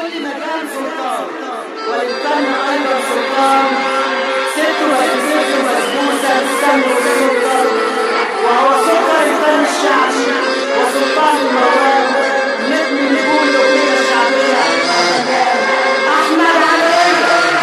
كل مكان سلطان وإن كان أيضا سلطان ست وست مسبوسة السم والسلطان وهو سلطان إنسان الشعب وسلطان المواد نبني نقول أغنية شعبية أحمد علي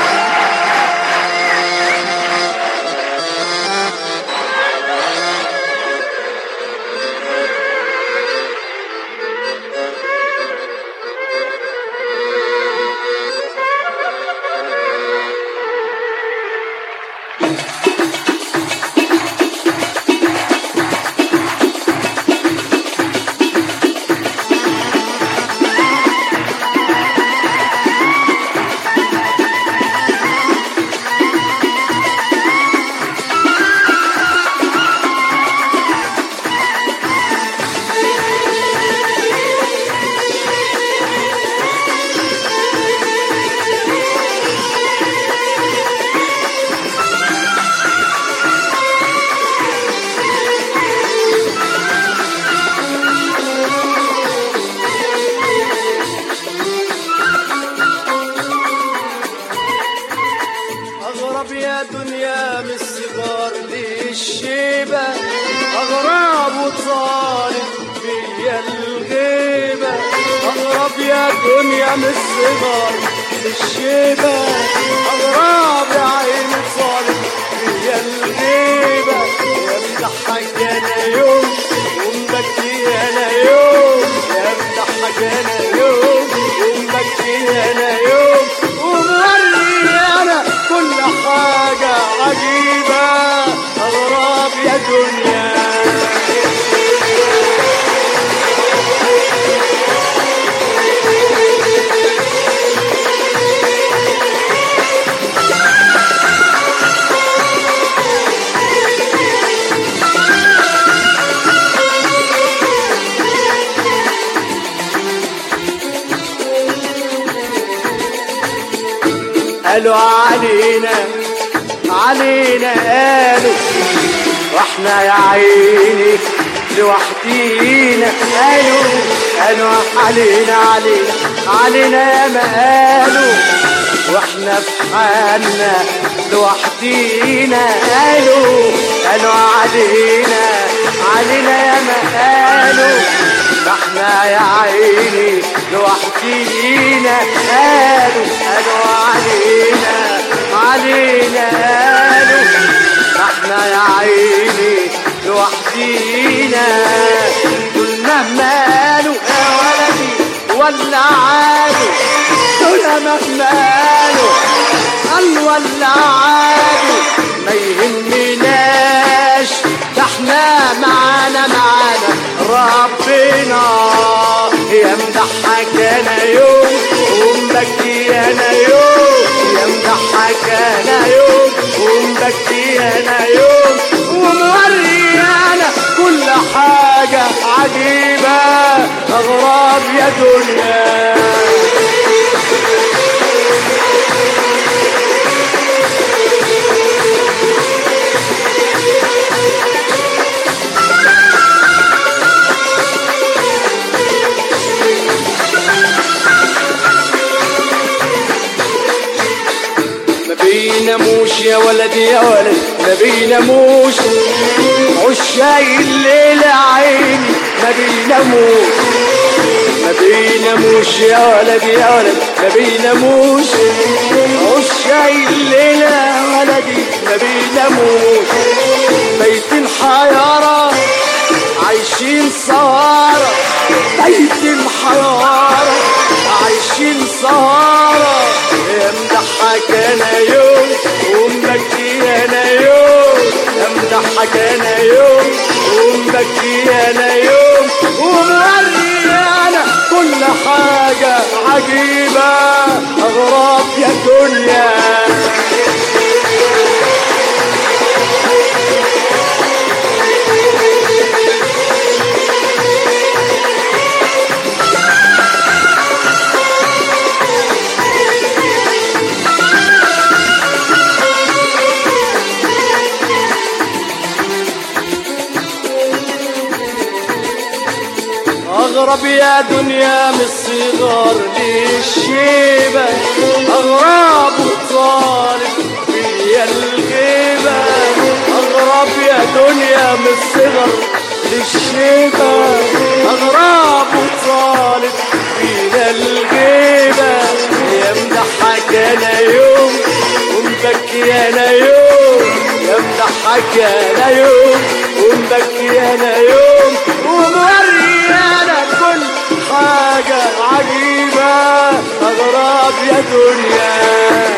أغرب يا دنيا من الصغار للشيبة أغرب وطالب فيا الغيبة أغرب يا دنيا من الصغار للشيبة أغرب يا عين طالب فيا الغيبة يا مضحك أنا يوم ومبكي أنا يوم يا مضحك أنا يوم ومبكي أنا يوم وموري أنا كل حاجة عجيبة أغراب يا دنيا قالوا علينا علينا قالوا واحنا يا عيني لوحدينا قالوا قالوا علينا علينا علينا ما قالوا واحنا في حالنا لوحدينا قالوا قالوا علينا علينا يا ما قالوا احنا يا عيني لوحدينا قالوا قالوا علينا علينا قالوا احنا يا عيني لوحدينا دول مهما قالوا يا ولدي ولا عادوا دول مهما قالوا قال ولا عادوا ما يهمناش ده احنا معانا معانا ربنا يا مضحك انا يوم ومبكي انا يوم يا مضحك انا يوم ومبكي انا يوم وموري انا كل حاجة عجيبة اغراب يا دنيا ما بيناموش يا ولد يا ولد ما بيناموش عشاي الليل عيني ما بيناموش ما بيناموش يا ولد يا ولد ما بيناموش عشاي الليل يا ولدي ما بيناموش بيت حيارة عايشين سهارة بيت الحيارة عايشين سهارة يا مضحك انا يوم ومبكي انا يوم يا مضحك انا يوم ومبكي انا يوم وموري انا كل حاجة عجيبة اغراب يا دنيا اغرب يا دنيا من الصغار للشيبة اغرب وطالب فيا الغيبة اغرب يا دنيا من الصغر للشيبة اغرب وطالب فينا الغيبة يا مضحك انا يوم ومبكي انا يوم يا مضحك انا يوم ومبكي انا يوم ومريانة كل حاجة عجيبة أغراب يا دنيا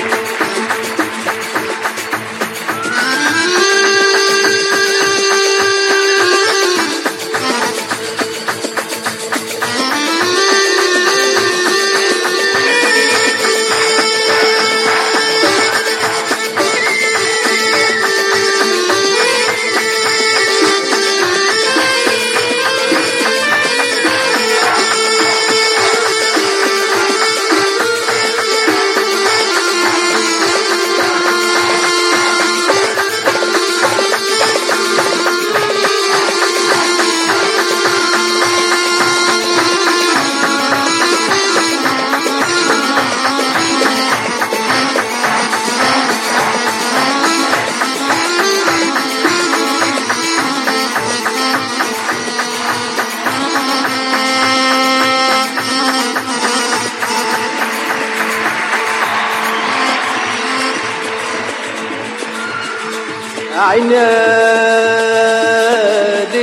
عناد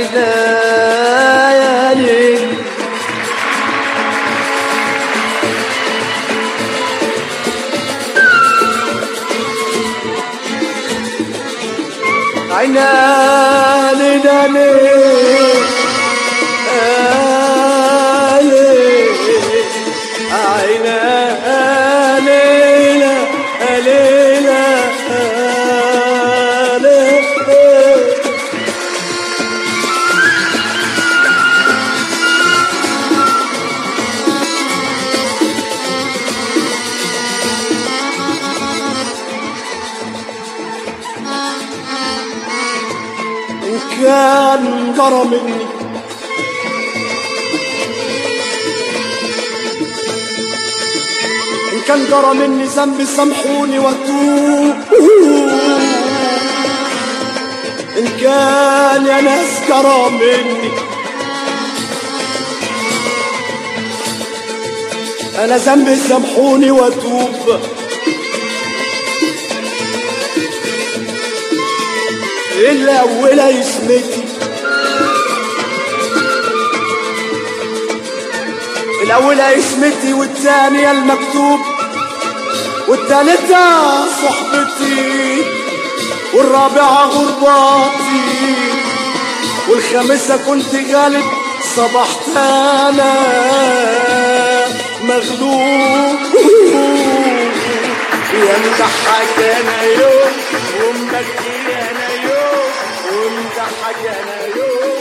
الليالي عناد الليالي عينا ليلة ليلة ليلة إن كان جرى مني إن كان جرى مني ذنب سامحوني واتوب إن كان يا ناس جرى مني أنا ذنبي سامحوني واتوب الأولى يسمتي الأولى اسمتي والثانية المكتوب والثالثة صحبتي والرابعة غرباتي والخامسة كنت غالب صبحت أنا مغلوب يا مضحك أنا يوم ومبكي أنا يوم ومضحك أنا يوم